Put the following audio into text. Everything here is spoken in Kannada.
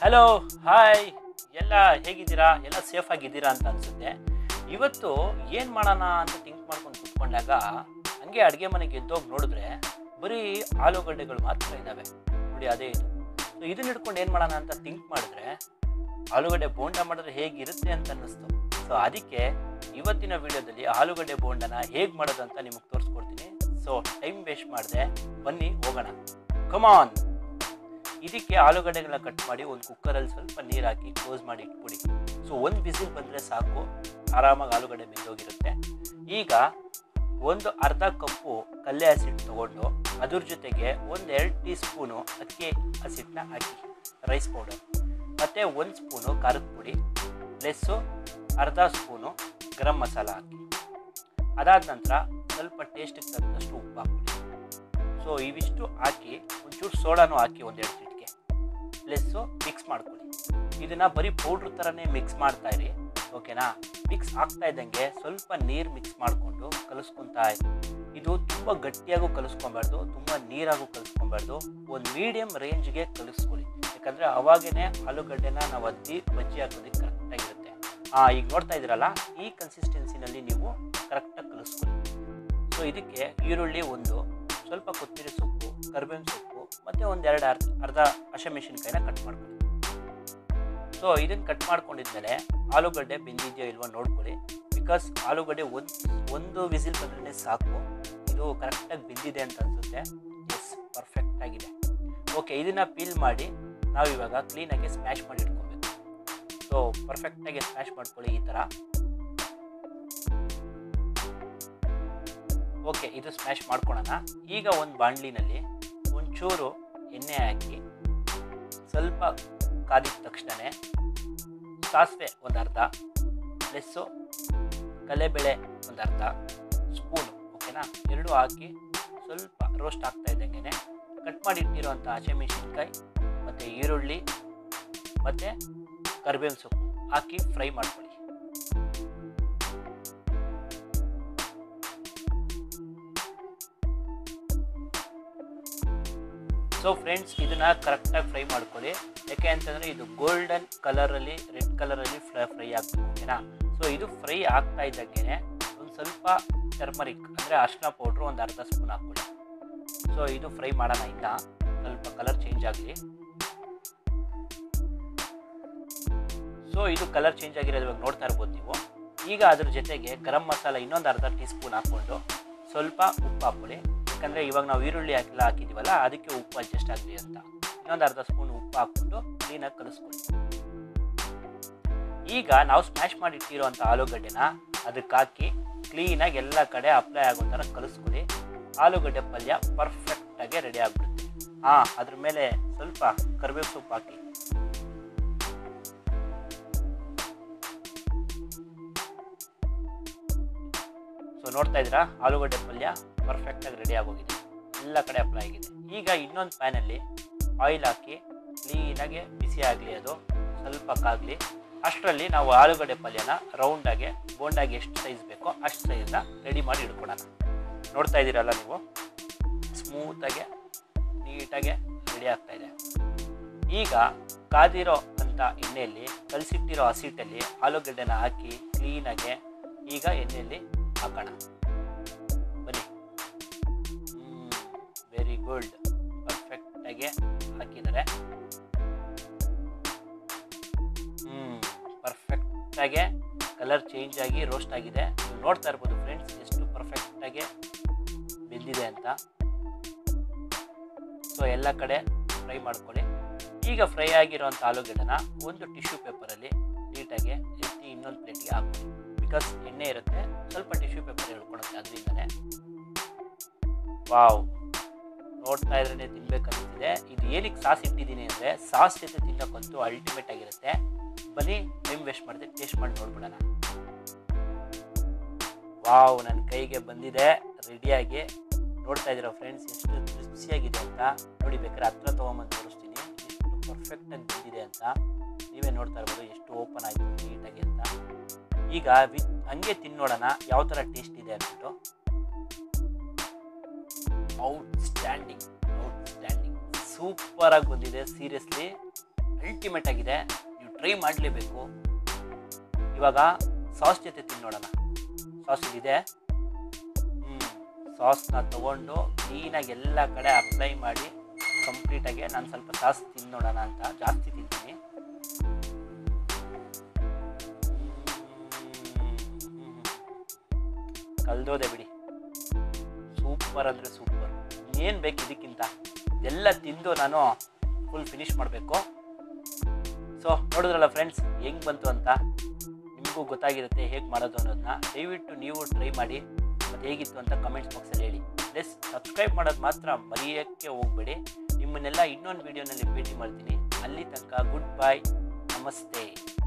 ಹಲೋ ಹಾಯ್ ಎಲ್ಲ ಹೇಗಿದ್ದೀರಾ ಎಲ್ಲ ಸೇಫ್ ಆಗಿದ್ದೀರಾ ಅಂತ ಅನ್ಸುತ್ತೆ ಇವತ್ತು ಏನು ಮಾಡೋಣ ಅಂತ ಥಿಂಕ್ ಮಾಡ್ಕೊಂಡು ಕುತ್ಕೊಂಡಾಗ ಹಂಗೆ ಅಡುಗೆ ಮನೆಗೆ ಎದ್ದೋಗಿ ನೋಡಿದ್ರೆ ಬರೀ ಆಲೂಗಡ್ಡೆಗಳು ಮಾತ್ರ ಇದ್ದಾವೆ ನೋಡಿ ಅದೇ ಇದು ಸೊ ಇದನ್ನ ಹಿಡ್ಕೊಂಡು ಏನು ಮಾಡೋಣ ಅಂತ ಥಿಂಕ್ ಮಾಡಿದ್ರೆ ಆಲೂಗಡ್ಡೆ ಬೋಂಡ ಮಾಡಿದ್ರೆ ಹೇಗಿರುತ್ತೆ ಅಂತ ಅನ್ನಿಸ್ತು ಸೊ ಅದಕ್ಕೆ ಇವತ್ತಿನ ವಿಡಿಯೋದಲ್ಲಿ ಆಲೂಗಡ್ಡೆ ಬೋಂಡನ ಹೇಗೆ ಮಾಡೋದು ಅಂತ ನಿಮಗೆ ತೋರಿಸ್ಕೊಡ್ತೀನಿ ಸೊ ಟೈಮ್ ವೇಸ್ಟ್ ಮಾಡಿದೆ ಬನ್ನಿ ಹೋಗೋಣ ಕಮಾನ್ ಇದಕ್ಕೆ ಆಲೂಗಡ್ಡೆಗಳನ್ನ ಕಟ್ ಮಾಡಿ ಒಂದು ಕುಕ್ಕರಲ್ಲಿ ಸ್ವಲ್ಪ ನೀರು ಹಾಕಿ ಕ್ಲೋಸ್ ಮಾಡಿ ಇಟ್ಬಿಡಿ ಸೊ ಒಂದು ಬಿಸಿಲ್ ಬಂದರೆ ಸಾಕು ಆರಾಮಾಗಿ ಆಲೂಗಡ್ಡೆ ಬೆಂದೋಗಿರುತ್ತೆ ಈಗ ಒಂದು ಅರ್ಧ ಕಪ್ಪು ಕಲ್ಲೆ ಹಸಿಟ್ಟು ತೊಗೊಂಡು ಅದ್ರ ಜೊತೆಗೆ ಒಂದು ಎರಡು ಟೀ ಸ್ಪೂನು ಅಕ್ಕಿ ಹಸಿಟ್ಟನ್ನ ಹಾಕಿ ರೈಸ್ ಪೌಡರ್ ಮತ್ತು ಒಂದು ಸ್ಪೂನು ಖಾರದ ಪುಡಿ ಪ್ಲಸ್ಸು ಅರ್ಧ ಸ್ಪೂನು ಗರಂ ಮಸಾಲ ಹಾಕಿ ಅದಾದ ನಂತರ ಸ್ವಲ್ಪ ಟೇಸ್ಟಿಗೆ ತಕ್ಕಷ್ಟು ಉಪ್ಪು ಹಾಕ್ಬಿಡಿ ಸೊ ಇವಿಷ್ಟು ಹಾಕಿ ಒಂಚೂರು ಸೋಡಾನು ಹಾಕಿ ಒಂದೆರಡು ಚಿಟಿಕೆ ಪ್ಲಸ್ಸು ಮಿಕ್ಸ್ ಮಾಡ್ಕೊಳ್ಳಿ ಇದನ್ನು ಬರೀ ಪೌಡ್ರ್ ಥರನೇ ಮಿಕ್ಸ್ ಮಾಡ್ತಾ ಇರಿ ಓಕೆನಾ ಮಿಕ್ಸ್ ಆಗ್ತಾ ಇದ್ದಂಗೆ ಸ್ವಲ್ಪ ನೀರು ಮಿಕ್ಸ್ ಮಾಡಿಕೊಂಡು ಕಲಿಸ್ಕೊತಾ ಇರಿ ಇದು ತುಂಬ ಗಟ್ಟಿಯಾಗೂ ಕಲಿಸ್ಕೊಬಾರ್ದು ತುಂಬ ನೀರಾಗೂ ಕಲಿಸ್ಕೊಬಾರ್ದು ಒಂದು ಮೀಡಿಯಮ್ ರೇಂಜ್ಗೆ ಕಲಿಸ್ಕೊಳ್ಳಿ ಯಾಕಂದರೆ ಅವಾಗೇ ಆಲೂಗಡ್ಡೆನ ನಾವು ಅದ್ದಿ ಬಜ್ಜಿ ಹಾಕೋದಕ್ಕೆ ಕರೆಕ್ಟಾಗಿರುತ್ತೆ ಹಾಂ ಈಗ ನೋಡ್ತಾ ಇದ್ದೀರಲ್ಲ ಈ ಕನ್ಸಿಸ್ಟೆನ್ಸಿನಲ್ಲಿ ನೀವು ಕರೆಕ್ಟಾಗಿ ಕಲಿಸ್ಕೊಳ್ಳಿ ಸೊ ಇದಕ್ಕೆ ಈರುಳ್ಳಿ ಒಂದು ಸ್ವಲ್ಪ ಕೊತ್ತಂಬರಿ ಸೊಪ್ಪು ಕರಿಬೇವಿನ ಸೊಪ್ಪು ಮತ್ತು ಒಂದು ಎರಡು ಅರ್ಧ ಅರ್ಧ ಹಸಿಮೆಣಸಿನ್ಕಾಯಿನ ಕಟ್ ಮಾಡ್ಕೊಳ್ಳಿ ಸೊ ಇದನ್ನು ಕಟ್ ಮಾಡ್ಕೊಂಡಿದ್ಮೇಲೆ ಆಲೂಗಡ್ಡೆ ಬೆಂದಿದೆಯೋ ಇಲ್ವೋ ನೋಡ್ಕೊಳ್ಳಿ ಬಿಕಾಸ್ ಆಲೂಗಡ್ಡೆ ಒಂದು ಒಂದು ವಿಸಿಲ್ ಬಂದ್ರೆ ಸಾಕು ಇದು ಕರೆಕ್ಟಾಗಿ ಬೆಂದಿದೆ ಅಂತ ಅನಿಸುತ್ತೆ ಎಸ್ ಪರ್ಫೆಕ್ಟ್ ಆಗಿದೆ ಓಕೆ ಇದನ್ನು ಪೀಲ್ ಮಾಡಿ ನಾವು ಇವಾಗ ಕ್ಲೀನಾಗಿ ಸ್ಮ್ಯಾಶ್ ಮಾಡಿ ಇಟ್ಕೊಬೇಕು ಸೊ ಪರ್ಫೆಕ್ಟಾಗಿ ಸ್ಮ್ಯಾಶ್ ಮಾಡ್ಕೊಳ್ಳಿ ಈ ಥರ ಓಕೆ ಇದು ಸ್ಮ್ಯಾಶ್ ಮಾಡ್ಕೊಳ್ಳೋಣ ಈಗ ಒಂದು ಬಾಣಲಿನಲ್ಲಿ ಒಂಚೂರು ಎಣ್ಣೆ ಹಾಕಿ ಸ್ವಲ್ಪ ಕಾದಿದ ತಕ್ಷಣವೇ ಸಾಸಿವೆ ಒಂದು ಅರ್ಧ ಪ್ಲಸ್ಸು ಕಲೆಬೇಳೆ ಒಂದು ಅರ್ಧ ಸ್ಪೂನು ಓಕೆನಾ ಎರಡು ಹಾಕಿ ಸ್ವಲ್ಪ ರೋಸ್ಟ್ ಆಗ್ತಾ ಇದ್ದಂಗೆ ಕಟ್ ಮಾಡಿ ಇಟ್ಟಿರುವಂಥ ಹಸಿಮೆಣಸಿನ್ಕಾಯಿ ಮತ್ತು ಈರುಳ್ಳಿ ಮತ್ತು ಕರಿಬೇವಿನ ಸೊಪ್ಪು ಹಾಕಿ ಫ್ರೈ ಮಾಡ್ಕೊಳ್ಳಿ ಸೊ ಫ್ರೆಂಡ್ಸ್ ಇದನ್ನ ಕರೆಕ್ಟಾಗಿ ಫ್ರೈ ಮಾಡ್ಕೊಳ್ಳಿ ಯಾಕೆ ಅಂತಂದರೆ ಇದು ಗೋಲ್ಡನ್ ಕಲರಲ್ಲಿ ರೆಡ್ ಕಲರಲ್ಲಿ ಫ್ರೈ ಫ್ರೈ ಆಗಬೇಕು ಓಕೆನಾ ಸೊ ಇದು ಫ್ರೈ ಆಗ್ತಾ ಇದ್ದಂಗೆ ಒಂದು ಸ್ವಲ್ಪ ಟರ್ಮರಿಕ್ ಅಂದರೆ ಅರ್ಶಿನ ಪೌಡ್ರು ಒಂದು ಅರ್ಧ ಸ್ಪೂನ್ ಹಾಕ್ಕೊಳ್ಳಿ ಸೊ ಇದು ಫ್ರೈ ಮಾಡೋಣ ಇನ್ನ ಸ್ವಲ್ಪ ಕಲರ್ ಚೇಂಜ್ ಆಗಲಿ ಸೊ ಇದು ಕಲರ್ ಚೇಂಜ್ ಆಗಿರೋದು ಇವಾಗ ನೋಡ್ತಾ ಇರ್ಬೋದು ನೀವು ಈಗ ಅದ್ರ ಜೊತೆಗೆ ಗರಂ ಮಸಾಲ ಇನ್ನೊಂದು ಅರ್ಧ ಟೀ ಸ್ಪೂನ್ ಹಾಕ್ಕೊಂಡು ಸ್ವಲ್ಪ ಉಪ್ಪು ಹಾಕ್ಕೊಳ್ಳಿ ಯಾಕಂದರೆ ಇವಾಗ ನಾವು ಈರುಳ್ಳಿ ಹಾಕಿಲ್ಲ ಹಾಕಿದ್ದೀವಲ್ಲ ಅದಕ್ಕೆ ಉಪ್ಪು ಅಡ್ಜಸ್ಟ್ ಆಗಲಿ ಅಂತ ಇನ್ನೊಂದು ಅರ್ಧ ಸ್ಪೂನ್ ಉಪ್ಪು ಹಾಕ್ಬಿಟ್ಟು ಕ್ಲೀನಾಗಿ ಕಲಿಸ್ಕೊಳ್ಳಿ ಈಗ ನಾವು ಸ್ಮ್ಯಾಶ್ ಮಾಡಿ ಇಟ್ಟಿರೋಂಥ ಆಲೂಗಡ್ಡೆನ ಅದಕ್ಕೆ ಹಾಕಿ ಕ್ಲೀನಾಗಿ ಎಲ್ಲ ಕಡೆ ಅಪ್ಲೈ ಆಗೋ ಥರ ಕಲಿಸ್ಕೊಳ್ಳಿ ಆಲೂಗಡ್ಡೆ ಪಲ್ಯ ಪರ್ಫೆಕ್ಟಾಗಿ ರೆಡಿ ಆಗಿಬಿಡುತ್ತೆ ಹಾಂ ಅದ್ರ ಮೇಲೆ ಸ್ವಲ್ಪ ಕರಿಬೇವು ಸೊಪ್ಪು ಹಾಕಿ ಸೊ ನೋಡ್ತಾ ಇದ್ದೀರಾ ಆಲೂಗಡ್ಡೆ ಪಲ್ಯ ಪರ್ಫೆಕ್ಟಾಗಿ ರೆಡಿ ಆಗೋಗಿದೆ ಎಲ್ಲ ಕಡೆ ಅಪ್ಲೈ ಆಗಿದೆ ಈಗ ಇನ್ನೊಂದು ಪ್ಯಾನಲ್ಲಿ ಆಯಿಲ್ ಹಾಕಿ ಕ್ಲೀನಾಗಿ ಬಿಸಿ ಆಗಲಿ ಅದು ಸ್ವಲ್ಪ ಕಾಗಲಿ ಅಷ್ಟರಲ್ಲಿ ನಾವು ಆಲೂಗಡ್ಡೆ ಪಲ್ಯನ ರೌಂಡಾಗಿ ಬೋಂಡಾಗಿ ಎಷ್ಟು ಸೈಜ್ ಬೇಕೋ ಅಷ್ಟು ಸೈಜ್ನ ರೆಡಿ ಮಾಡಿ ಇಟ್ಕೊಳೋಣ ನೋಡ್ತಾ ಇದ್ದೀರಲ್ಲ ನೀವು ಸ್ಮೂತಾಗೆ ನೀಟಾಗೆ ರೆಡಿ ಆಗ್ತಾ ಇದೆ ಈಗ ಕಾದಿರೋ ಅಂಥ ಎಣ್ಣೆಯಲ್ಲಿ ಕಲಸಿಟ್ಟಿರೋ ಹಸಿಟ್ಟಲ್ಲಿ ಆಲೂಗಡ್ಡೆನ ಹಾಕಿ ಕ್ಲೀನಾಗೆ ಈಗ ಎಣ್ಣೆಯಲ್ಲಿ ಹಾಕೋಣ ಬನ್ನಿ ವೆರಿ ಗುಡ್ ಪರ್ಫೆಕ್ಟಾಗಿ ಹಾಕಿದ್ದಾರೆ ಹ್ಞೂ ಪರ್ಫೆಕ್ಟಾಗೆ ಕಲರ್ ಚೇಂಜ್ ಆಗಿ ರೋಸ್ಟ್ ಆಗಿದೆ ನೀವು ನೋಡ್ತಾ ಇರ್ಬೋದು ಫ್ರೆಂಡ್ಸ್ ಎಷ್ಟು ಪರ್ಫೆಕ್ಟಾಗಿ ಬೆಂದಿದೆ ಅಂತ ಸೊ ಎಲ್ಲ ಕಡೆ ಫ್ರೈ ಮಾಡ್ಕೊಳ್ಳಿ ಈಗ ಫ್ರೈ ಆಗಿರೋಂಥ ಆಲೂಗಡ್ಡೆನ ಒಂದು ಟಿಶ್ಯೂ ಪೇಪರಲ್ಲಿ ನೀಟಾಗಿ ಎತ್ತಿ ಇನ್ನೊಂದು ಪ್ಲೇಟ್ಗೆ ಹಾಕ್ಕೊಳ್ಳಿ ಬಿಕಾಸ್ ಎಣ್ಣೆ ಇರುತ್ತೆ ಸ್ವಲ್ಪ ಟಿಶ್ಯೂ ಪೇಪರ್ ಹೇಳ್ಕೊಳುತ್ತೆ ಅದರಿಂದನೇ ವಾವ್ ನೋಡ್ತಾ ಇದ್ರೇ ತಿನ್ಬೇಕನ್ನಿಸ್ತಿದೆ ಇದು ಏನಕ್ಕೆ ಸಾಸ್ ಇಟ್ಟಿದ್ದೀನಿ ಅಂದರೆ ಸಾಸ್ ಜೊತೆ ತಿನ್ನೋಕ್ಕಂತೂ ಅಲ್ಟಿಮೇಟ್ ಆಗಿರುತ್ತೆ ಬನ್ನಿ ಟೈಮ್ ವೇಸ್ಟ್ ಮಾಡಿದೆ ಟೇಸ್ಟ್ ಮಾಡಿ ನೋಡ್ಬಿಡೋಣ ವಾವ್ ನನ್ನ ಕೈಗೆ ಬಂದಿದೆ ರೆಡಿಯಾಗಿ ನೋಡ್ತಾ ಇದ್ದೀರಾ ಫ್ರೆಂಡ್ಸ್ ಎಷ್ಟು ರುಚಿಯಾಗಿದೆ ಅಂತ ನೋಡಿ ಬೇಕಾದ್ರೆ ಹತ್ರ ತೊಗೊಂಬಂದು ತೋರಿಸ್ತೀನಿ ಎಷ್ಟು ಪರ್ಫೆಕ್ಟಾಗಿ ಬಂದಿದೆ ಅಂತ ನೀವೇ ನೋಡ್ತಾ ಇರ್ಬೋದು ಎಷ್ಟು ಓಪನ್ ಆಯಿತು ನೀಟಾಗಿ ಅಂತ ಈಗ ವಿ ಹಂಗೆ ತಿನ್ನೋಡೋಣ ಯಾವ ಥರ ಟೇಸ್ಟ್ ಇದೆ ಅಂದ್ಬಿಟ್ಟು ಔಟ್ ಸ್ಟ್ಯಾಂಡಿಂಗ್ ಔಟ್ ಸ್ಟ್ಯಾಂಡಿಂಗ್ ಸೂಪರಾಗಿ ಬಂದಿದೆ ಸೀರಿಯಸ್ಲಿ ಅಲ್ಟಿಮೇಟ್ ಆಗಿದೆ ನೀವು ಟ್ರೈ ಮಾಡಲೇಬೇಕು ಇವಾಗ ಸಾಸ್ ಜೊತೆ ತಿನ್ನೋಣ ಸಾಸ್ ಇದಿದೆ ಹ್ಞೂ ಸಾಸ್ನ ತೊಗೊಂಡು ಕ್ಲೀನಾಗಿ ಎಲ್ಲ ಕಡೆ ಅಪ್ಲೈ ಮಾಡಿ ಕಂಪ್ಲೀಟಾಗಿ ನಾನು ಸ್ವಲ್ಪ ಸಾಸ್ ತಿನ್ನೋಣ ಅಂತ ಜಾಸ್ತಿ ತಿಂತೀನಿ ಕಲ್ದೋದೆ ಬಿಡಿ ಸೂಪರ್ ಅಂದರೆ ಸೂಪರ್ ಏನು ಬೇಕು ಇದಕ್ಕಿಂತ ಎಲ್ಲ ತಿಂದು ನಾನು ಫುಲ್ ಫಿನಿಶ್ ಮಾಡಬೇಕು ಸೊ ನೋಡಿದ್ರಲ್ಲ ಫ್ರೆಂಡ್ಸ್ ಹೆಂಗೆ ಬಂತು ಅಂತ ನಿಮಗೂ ಗೊತ್ತಾಗಿರುತ್ತೆ ಹೇಗೆ ಮಾಡೋದು ಅನ್ನೋದನ್ನ ದಯವಿಟ್ಟು ನೀವು ಟ್ರೈ ಮಾಡಿ ಮತ್ತು ಹೇಗಿತ್ತು ಅಂತ ಕಮೆಂಟ್ಸ್ ಬಾಕ್ಸಲ್ಲಿ ಹೇಳಿ ಪ್ಲಸ್ ಸಬ್ಸ್ಕ್ರೈಬ್ ಮಾಡೋದು ಮಾತ್ರ ಮರೆಯೋಕ್ಕೆ ಹೋಗಬೇಡಿ ನಿಮ್ಮನ್ನೆಲ್ಲ ಇನ್ನೊಂದು ವೀಡಿಯೋನಲ್ಲಿ ಭೇಟಿ ಮಾಡ್ತೀನಿ ಅಲ್ಲಿ ತನಕ ಗುಡ್ ಬಾಯ್ ನಮಸ್ತೆ